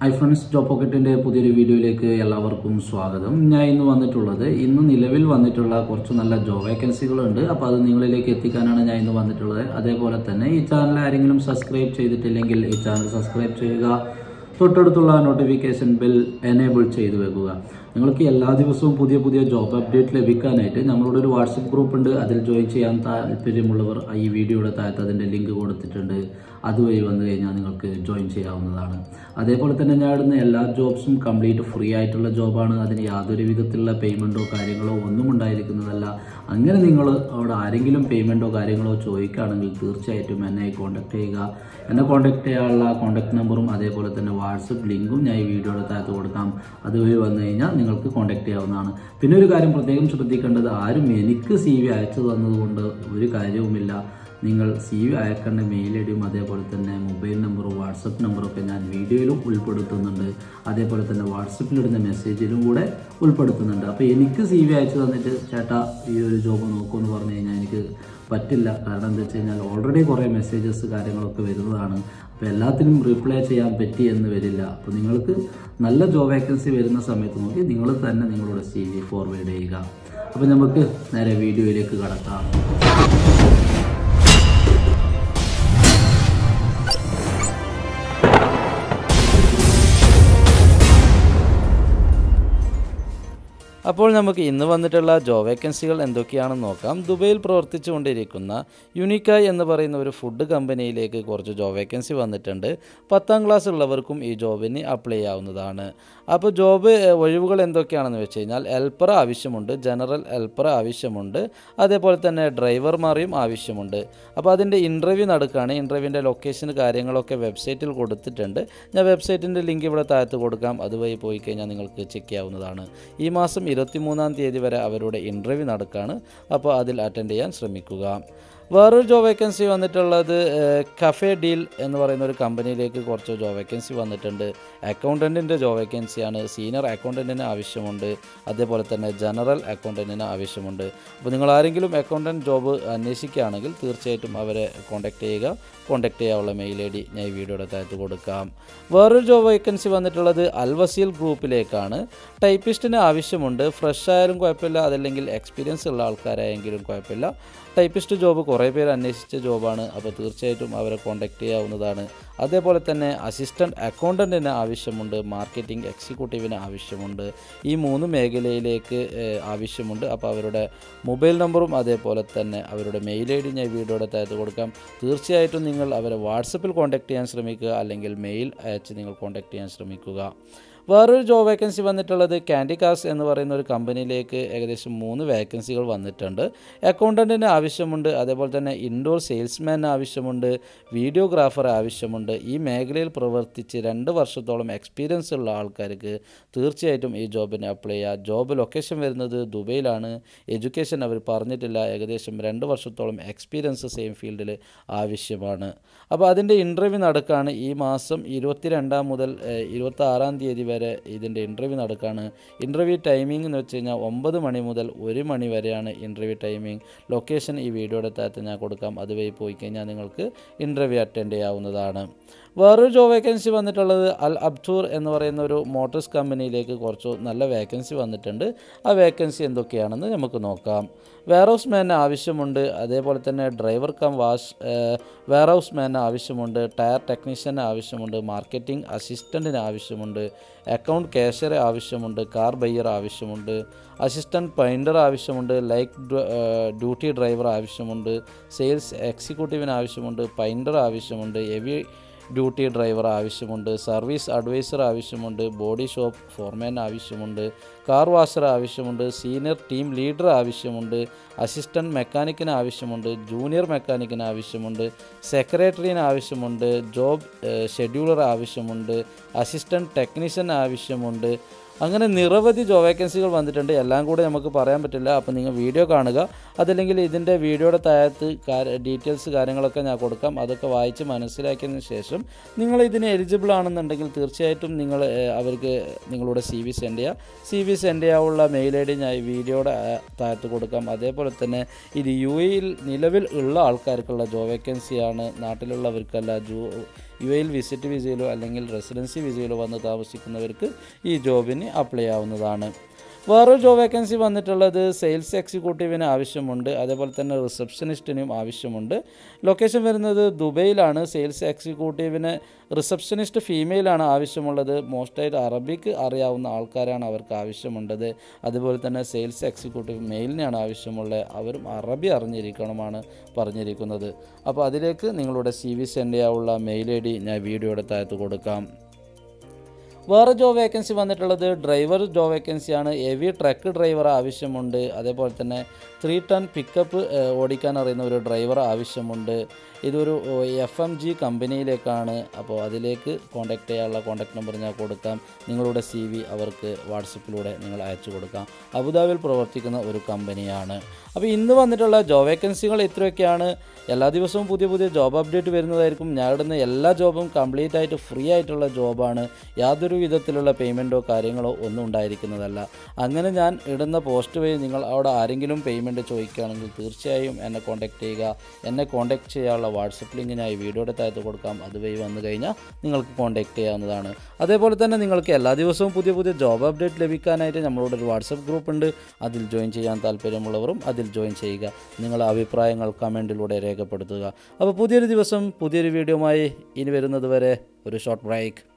hi friends job പോക്കറ്റിന്റെ പുതിയൊരു വീഡിയോയിലേക്ക് എല്ലാവർക്കും സ്വാഗതം ഞാൻ ഇന്ന് വന്നിട്ടുള്ളത് ഇന്ന് നിലവിൽ വന്നിട്ടുള്ള കുറച്ച് നല്ല ജോബ് വേക്കൻസികളുണ്ട് അപ്പോൾ അത് നിങ്ങളിലേക്ക് എത്തിക്കാനാണ് ഞാൻ ഇന്ന് വന്നിട്ടുള്ളത് അതേപോലെ തന്നെ ഈ ചാനൽ ആരെങ്കിലും സബ്സ്ക്രൈബ് ചെയ്തിട്ടില്ലെങ്കിൽ ഈ ചാനൽ സബ്സ്ക്രൈബ് ചെയ്യുക തൊട്ടടുത്തുള്ള നോട്ടിഫിക്കേഷൻ ബെൽ എനേബിൾ ചെയ്തു വെക്കുക നിങ്ങൾക്ക് എല്ലാ ദിവസവും പുതിയ പുതിയ ജോബ് അപ്ഡേറ്റ് ലഭിക്കാനായിട്ട് നമ്മളുടെ ഒരു വാട്സപ്പ് ഗ്രൂപ്പ് ഉണ്ട് അതിൽ ജോയിൻ ചെയ്യാൻ താല്പര്യമുള്ളവർ ഈ വീഡിയോയുടെ താഴത്ത് അതിൻ്റെ ലിങ്ക് കൊടുത്തിട്ടുണ്ട് അതുവഴി വന്നു കഴിഞ്ഞാൽ നിങ്ങൾക്ക് ജോയിൻ ചെയ്യാവുന്നതാണ് അതേപോലെ തന്നെ ഞാൻ ഇടുന്ന എല്ലാ ജോബ്സും കംപ്ലീറ്റ് ഫ്രീ ആയിട്ടുള്ള ജോബാണ് അതിന് യാതൊരു വിധത്തിലുള്ള പേയ്മെൻറ്റോ കാര്യങ്ങളോ ഒന്നും ഉണ്ടായിരിക്കുന്നതല്ല അങ്ങനെ നിങ്ങൾ അവിടെ ആരെങ്കിലും പേയ്മെൻറ്റോ കാര്യങ്ങളോ ചോദിക്കുകയാണെങ്കിൽ തീർച്ചയായിട്ടും എന്നെ കോൺടാക്ട് ചെയ്യുക എന്നെ കോൺടാക്ട് ചെയ്യാനുള്ള കോൺടാക്ട് നമ്പറും അതേപോലെ തന്നെ വാട്സപ്പ് ലിങ്കും ഞാൻ ഈ വീഡിയോയുടെ താഴത്ത് കൊടുക്കാം അതുവഴി വന്നു കഴിഞ്ഞാൽ നിങ്ങൾക്ക് കോൺടാക്ട് ചെയ്യാവുന്നതാണ് പിന്നെ ഒരു കാര്യം പ്രത്യേകം ശ്രദ്ധിക്കേണ്ടത് ആരും എനിക്ക് സി വി അയച്ചു തന്നതുകൊണ്ട് ഒരു കാര്യവുമില്ല നിങ്ങൾ സി വി അയക്കേണ്ട മെയിൽ ഐ ഡിയും അതേപോലെ തന്നെ മൊബൈൽ നമ്പറും വാട്സപ്പ് നമ്പറും ഒക്കെ ഞാൻ വീഡിയോയിലും ഉൾപ്പെടുത്തുന്നുണ്ട് അതേപോലെ തന്നെ വാട്സപ്പിലിടുന്ന മെസ്സേജിലും കൂടെ ഉൾപ്പെടുത്തുന്നുണ്ട് അപ്പോൾ എനിക്ക് സി വി അയച്ചു തന്നിട്ട് ചേട്ടാ ഈ ഒരു ജോബ് നോക്കുമെന്ന് പറഞ്ഞു കഴിഞ്ഞാൽ എനിക്ക് പറ്റില്ല കാരണം എന്താ വെച്ച് കഴിഞ്ഞാൽ ഓൾറെഡി കുറേ മെസ്സേജസ് കാര്യങ്ങളൊക്കെ വരുന്നതാണ് അപ്പോൾ എല്ലാത്തിനും റിപ്ലൈ ചെയ്യാൻ പറ്റി എന്ന് വരില്ല അപ്പോൾ നിങ്ങൾക്ക് നല്ല ജോബ് വേക്കൻസി വരുന്ന സമയത്ത് നോക്കി നിങ്ങൾ തന്നെ നിങ്ങളുടെ സി വി ഫോർവേഡ് ചെയ്യുക അപ്പോൾ നമുക്ക് നേരെ വീഡിയോയിലേക്ക് കടക്കാം അപ്പോൾ നമുക്ക് ഇന്ന് വന്നിട്ടുള്ള ജോബ് വേക്കൻസികൾ എന്തൊക്കെയാണെന്ന് നോക്കാം ദുബൈയിൽ പ്രവർത്തിച്ചുകൊണ്ടിരിക്കുന്ന യുനിക്കായ് എന്ന് പറയുന്ന ഒരു ഫുഡ് കമ്പനിയിലേക്ക് കുറച്ച് ജോബ് വേക്കൻസി വന്നിട്ടുണ്ട് പത്താം ക്ലാസ് ഉള്ളവർക്കും ഈ ജോബിന് അപ്ലൈ ചെയ്യാവുന്നതാണ് അപ്പോൾ ജോബ് ഏഹ്, ഒഴിവുകൾ എന്തൊക്കെയാണെന്ന് വെച്ച് കഴിഞ്ഞാൽ ഹെൽപ്പർ ആവശ്യമുണ്ട് ജനറൽ ഹെൽപ്പർ ആവശ്യമുണ്ട് അതേപോലെ തന്നെ ഡ്രൈവർമാരെയും ആവശ്യമുണ്ട് അപ്പോൾ അതിൻ്റെ ഇൻ്റർവ്യൂ നടക്കുകയാണ് ഇൻ്റർവ്യൂവിൻ്റെ ലൊക്കേഷൻ കാര്യങ്ങളൊക്കെ വെബ്സൈറ്റിൽ കൊടുത്തിട്ടുണ്ട് ഞാൻ വെബ്സൈറ്റിൻ്റെ ലിങ്ക് ഇവിടെ താഴത്ത് കൊടുക്കാം അതുവഴി പോയി കഴിഞ്ഞാൽ നിങ്ങൾക്ക് ചെക്ക് ചെയ്യാവുന്നതാണ് ഈ മാസം ഇരുപത്തിമൂന്നാം തീയതി വരെ അവരുടെ ഇൻ്റർവ്യൂ നടക്കുകയാണ് അപ്പോൾ അതിൽ അറ്റൻഡ് ചെയ്യാൻ ശ്രമിക്കുക വേറൊരു ജോബ് വേക്കൻസി വന്നിട്ടുള്ളത് ഏഹ്, കഫേ ഡീൽ എന്ന് പറയുന്ന ഒരു കമ്പനിയിലേക്ക് കുറച്ച് ജോബ് വേക്കൻസി വന്നിട്ടുണ്ട് അക്കൗണ്ടൻറ്റിൻ്റെ ജോബ് വേക്കൻസിയാണ് സീനിയർ അക്കൗണ്ടൻറ്റിന് ആവശ്യമുണ്ട് അതേപോലെ തന്നെ ജനറൽ അക്കൗണ്ടൻറ്റിന് ആവശ്യമുണ്ട് അപ്പോൾ നിങ്ങൾ ആരെങ്കിലും അക്കൗണ്ടൻറ്റ് ജോബ് അന്വേഷിക്കുകയാണെങ്കിൽ തീർച്ചയായിട്ടും അവരെ കോൺടാക്റ്റ് ചെയ്യുക കോൺടാക്റ്റ് ചെയ്യാനുള്ള മെയിൽ ഐ ഡി ഞാൻ ഈ വീഡിയോയുടെ താഴത്ത് കൊടുക്കാം വേറൊരു ജോബ് വേക്കൻസി വന്നിട്ടുള്ളത് അൽവസീൽ ഗ്രൂപ്പിലേക്കാണ് ടൈപ്പിസ്റ്റിന് ആവശ്യമുണ്ട് ഫ്രഷ് ആയാലും കുഴപ്പമില്ല അതല്ലെങ്കിൽ എക്സ്പീരിയൻസ് ഉള്ള ആൾക്കാരായെങ്കിലും കുഴപ്പമില്ല ടൈപ്പിസ്റ്റ് ജോബ് കുറേ പേര് അന്വേഷിച്ച ജോബാണ് അപ്പോൾ തീർച്ചയായിട്ടും അവരെ കോൺടാക്റ്റ് ചെയ്യാവുന്നതാണ് അതേപോലെ തന്നെ അസിസ്റ്റൻറ്റ് അക്കൗണ്ടൻറ്റിന് ആവശ്യമുണ്ട് മാർക്കറ്റിംഗ് എക്സിക്യൂട്ടീവിന് ആവശ്യമുണ്ട് ഈ മൂന്ന് മേഖലയിലേക്ക് ഏഹ്, ആവശ്യമുണ്ട് അപ്പോൾ അവരുടെ മൊബൈൽ നമ്പറും അതേപോലെ തന്നെ അവരുടെ മെയിൽ ഐ ഡി ഞാൻ വീഡിയോയുടെ താഴത്ത് കൊടുക്കാം തീർച്ചയായിട്ടും നിങ്ങൾ അവരെ വാട്സപ്പിൽ കോൺടാക്റ്റ് ചെയ്യാൻ ശ്രമിക്കുക അല്ലെങ്കിൽ മെയിൽ അയച്ച് നിങ്ങൾ കോൺടാക്റ്റ് ചെയ്യാൻ ശ്രമിക്കുക വേറൊരു ജോബ് വേക്കൻസി വന്നിട്ടുള്ളത് ക്യാൻഡി കാസ് എന്ന് പറയുന്ന ഒരു കമ്പനിയിലേക്ക് ഏകദേശം മൂന്ന് വേക്കൻസികൾ വന്നിട്ടുണ്ട് അക്കൗണ്ടൻറ്റിന് ആവശ്യമുണ്ട് അതേപോലെ തന്നെ ഇൻഡോർ സെയിൽസ്മാന് ആവശ്യമുണ്ട് വീഡിയോഗ്രാഫർ ആവശ്യമുണ്ട് ഈ മേഖലയിൽ പ്രവർത്തിച്ച് രണ്ട് വർഷത്തോളം എക്സ്പീരിയൻസ് ഉള്ള ആൾക്കാർക്ക് തീർച്ചയായിട്ടും ഈ ജോബിന് അപ്ലൈ ചെയ്യുക ജോബ് ലൊക്കേഷൻ വരുന്നത് ദുബൈയിലാണ് എഡ്യൂക്കേഷൻ അവർ പറഞ്ഞിട്ടില്ല ഏകദേശം രണ്ട് വർഷത്തോളം എക്സ്പീരിയൻസ് സെയിം ഫീൽഡിൽ ആവശ്യമാണ് അപ്പോൾ അതിൻ്റെ ഇൻ്റർവ്യൂ നടക്കുകയാണ് ഈ മാസം ഇരുപത്തിരണ്ടാം മുതൽ ഇരുപത്തി ആറാം തീയതി വരെ ഇതിൻ്റെ ഇൻ്റർവ്യൂ നടക്കുകയാണ് ഇൻ്റർവ്യൂ ടൈമിംഗ് എന്ന് വെച്ച് കഴിഞ്ഞാൽ ഒമ്പത് മണി മുതൽ ഒരു മണി വരെയാണ് ഇൻ്റർവ്യൂ ടൈമിംഗ് ലൊക്കേഷൻ ഈ വീഡിയോയുടെ താഴത്ത് ഞാൻ കൊടുക്കാം അതുവഴി പോയി കഴിഞ്ഞാൽ നിങ്ങൾക്ക് ഇൻ്റർവ്യൂ അറ്റൻഡ് ചെയ്യാവുന്നതാണ് വേറൊരു ജോബ് വേക്കൻസി വന്നിട്ടുള്ളത് അൽ അബ്റ്റൂർ എന്ന് പറയുന്ന ഒരു മോട്ടോഴ്സ് കമ്പനിയിലേക്ക് കുറച്ച് നല്ല വേക്കൻസി വന്നിട്ടുണ്ട് ആ വേക്കൻസി എന്തൊക്കെയാണെന്ന് നമുക്ക് നോക്കാം വെയർഹൗസ് മാന് ആവശ്യമുണ്ട് അതേപോലെ തന്നെ ഡ്രൈവർ കം വാഷ് വെയർഹൗസ് മാന് ആവശ്യമുണ്ട് ടയർ ടെക്നീഷ്യന് ആവശ്യമുണ്ട് മാർക്കറ്റിംഗ് അസിസ്റ്റൻറ്റിന് ആവശ്യമുണ്ട് അക്കൗണ്ട് ക്യാഷ്യർ ആവശ്യമുണ്ട് കാർ ബയ്യർ ആവശ്യമുണ്ട് അസിസ്റ്റൻറ്റ് പെയിൻറ്റർ ആവശ്യമുണ്ട് ലൈക്ക് ഡ്യൂട്ടി ഡ്രൈവർ ആവശ്യമുണ്ട് സെയിൽസ് എക്സിക്യൂട്ടീവിന് ആവശ്യമുണ്ട് പെയിൻറ്റർ ആവശ്യമുണ്ട് ഹെവി ഡ്യൂട്ടി ഡ്രൈവർ ആവശ്യമുണ്ട് സർവീസ് അഡ്വൈസർ ആവശ്യമുണ്ട് ബോഡി ഷോപ്പ് ഫോർമാൻ ആവശ്യമുണ്ട് കാർ വാഷർ ആവശ്യമുണ്ട് സീനിയർ ടീം ലീഡർ ആവശ്യമുണ്ട് അസിസ്റ്റൻറ്റ് മെക്കാനിക്കിന് ആവശ്യമുണ്ട് ജൂനിയർ മെക്കാനിക്കിന് ആവശ്യമുണ്ട് സെക്രട്ടറിന് ആവശ്യമുണ്ട് ജോബ് ഷെഡ്യൂളർ ആവശ്യമുണ്ട് അസിസ്റ്റൻറ്റ് ടെക്നീഷ്യൻ ആവശ്യമുണ്ട് അങ്ങനെ നിരവധി ജോബ് വേക്കൻസികൾ വന്നിട്ടുണ്ട് എല്ലാം കൂടെ നമുക്ക് പറയാൻ പറ്റില്ല അപ്പോൾ നിങ്ങൾ വീഡിയോ കാണുക അതല്ലെങ്കിൽ ഇതിൻ്റെ വീഡിയോയുടെ താഴത്ത് ഡീറ്റെയിൽസ് കാര്യങ്ങളൊക്കെ ഞാൻ കൊടുക്കാം അതൊക്കെ വായിച്ച് മനസ്സിലാക്കിയതിന് ശേഷം നിങ്ങൾ ഇതിന് എലിജിബിൾ ആണെന്നുണ്ടെങ്കിൽ തീർച്ചയായിട്ടും നിങ്ങൾ ഏഹ്, അവർക്ക് നിങ്ങളുടെ സി വി സെൻഡ് ചെയ്യുക സി വി സെൻഡ് ചെയ്യാനുള്ള മെയിൽ ഐ ഡി ഞാൻ ഈ വീഡിയോയുടെ ആ, താഴത്ത് കൊടുക്കാം അതേപോലെ തന്നെ ഇത് യു എയിൽ നിലവിൽ ഉള്ള ആൾക്കാർക്കുള്ള ജോബ് വേക്കൻസിയാണ് നാട്ടിലുള്ളവർക്കല്ല ജോ യു എയിൽ വിസിറ്റ് വിസയിലോ അല്ലെങ്കിൽ റെസിഡൻസി വിസയിലോ വന്ന് താമസിക്കുന്നവർക്ക് ഈ ജോബിന് അപ്ലൈ ആവുന്നതാണ് വേറൊരു ജോബ് വേക്കൻസി വന്നിട്ടുള്ളത് സെയിൽസ് എക്സിക്യൂട്ടീവിന് ആവശ്യമുണ്ട് അതേപോലെ തന്നെ റിസപ്ഷനിസ്റ്റിനും ആവശ്യമുണ്ട് ലൊക്കേഷൻ വരുന്നത് ദുബൈയിലാണ് സെയിൽസ് എക്സിക്യൂട്ടീവിന് റിസപ്ഷനിസ്റ്റ് ഫീമെയിലാണ് ആവശ്യമുള്ളത് മോസ്റ്റായിട്ട് അറബിക്ക് അറിയാവുന്ന ആൾക്കാരാണ് അവർക്ക് ആവശ്യമുള്ളത് അതുപോലെ തന്നെ സെയിൽസ് എക്സിക്യൂട്ടീവ് മെയിലിനാണ് ആവശ്യമുള്ളത് അവരും അറബി അറിഞ്ഞിരിക്കണമാണ് പറഞ്ഞിരിക്കുന്നത് അപ്പോൾ അതിലേക്ക് നിങ്ങളുടെ സി വി സെൻഡ് ചെയ്യാനുള്ള മെയിൽ ഐ ഡി ഞാൻ വീഡിയോയുടെ താഴത്ത് കൊടുക്കാം വേറെ ജോബ് വേക്കൻസി വന്നിട്ടുള്ളത് ഡ്രൈവർ ജോബ് വേക്കൻസിയാണ് ഹെവി ട്രക്ക് ഡ്രൈവർ ആവശ്യമുണ്ട് അതേപോലെ തന്നെ ത്രീ ടൺ പിക്കപ്പ് ഓടിക്കാൻ അറിയുന്ന ഒരു ഡ്രൈവർ ആവശ്യമുണ്ട് ഇതൊരു എഫ് എം ജി കമ്പനിയിലേക്കാണ് അപ്പോൾ അതിലേക്ക് കോൺടാക്ട് ചെയ്യാനുള്ള കോൺടാക്ട് നമ്പർ ഞാൻ കൊടുക്കാം നിങ്ങളുടെ സി വി അവർക്ക് വാട്സപ്പിലൂടെ നിങ്ങൾ അയച്ചു കൊടുക്കാം അബുദാബിയിൽ പ്രവർത്തിക്കുന്ന ഒരു കമ്പനിയാണ് അപ്പോൾ ഇന്ന് വന്നിട്ടുള്ള ജോബ് വേക്കൻസികൾ ഇത്രയൊക്കെയാണ് എല്ലാ ദിവസവും പുതിയ പുതിയ ജോബ് അപ്ഡേറ്റ് വരുന്നതായിരിക്കും ഞാൻ ഇടുന്ന എല്ലാ ജോബും കംപ്ലീറ്റ് ആയിട്ട് ഫ്രീ ആയിട്ടുള്ള ജോബാണ് യാതൊരു വിധത്തിലുള്ള പേയ്മെൻറ്റോ കാര്യങ്ങളോ ഒന്നും ഉണ്ടായിരിക്കുന്നതല്ല അങ്ങനെ ഞാൻ ഇടുന്ന പോസ്റ്റ് വഴി നിങ്ങൾ അവിടെ ആരെങ്കിലും പേയ്മെൻറ്റ് ചോദിക്കുകയാണെങ്കിൽ തീർച്ചയായും എന്നെ കോൺടാക്ട് ചെയ്യുക എന്നെ കോൺടാക്ട് ചെയ്യാനുള്ള വാട്സപ്പ് ലിങ്ക് ഞാൻ ഈ വീഡിയോയുടെ താഴത്ത് കൊടുക്കാം അതുവഴി വന്നു കഴിഞ്ഞാൽ നിങ്ങൾക്ക് കോൺടാക്ട് ചെയ്യാവുന്നതാണ് അതേപോലെ തന്നെ നിങ്ങൾക്ക് എല്ലാ ദിവസവും പുതിയ പുതിയ ജോബ് അപ്ഡേറ്റ് ലഭിക്കാനായിട്ട് നമ്മളോട് ഒരു വാട്സപ്പ് ഗ്രൂപ്പ് ഉണ്ട് അതിൽ ജോയിൻ ചെയ്യാൻ താല്പര്യമുള്ളവരും അതിൽ ജോയിൻ ചെയ്യുക നിങ്ങളുടെ അഭിപ്രായങ്ങൾ കമൻറ്റിലൂടെ രേഖപ്പെടുത്തുക അപ്പോൾ പുതിയൊരു ദിവസം പുതിയൊരു വീഡിയോയുമായി ഇനി വരുന്നത് വരെ ഒരു ഷോർട്ട് ബ്രേക്ക്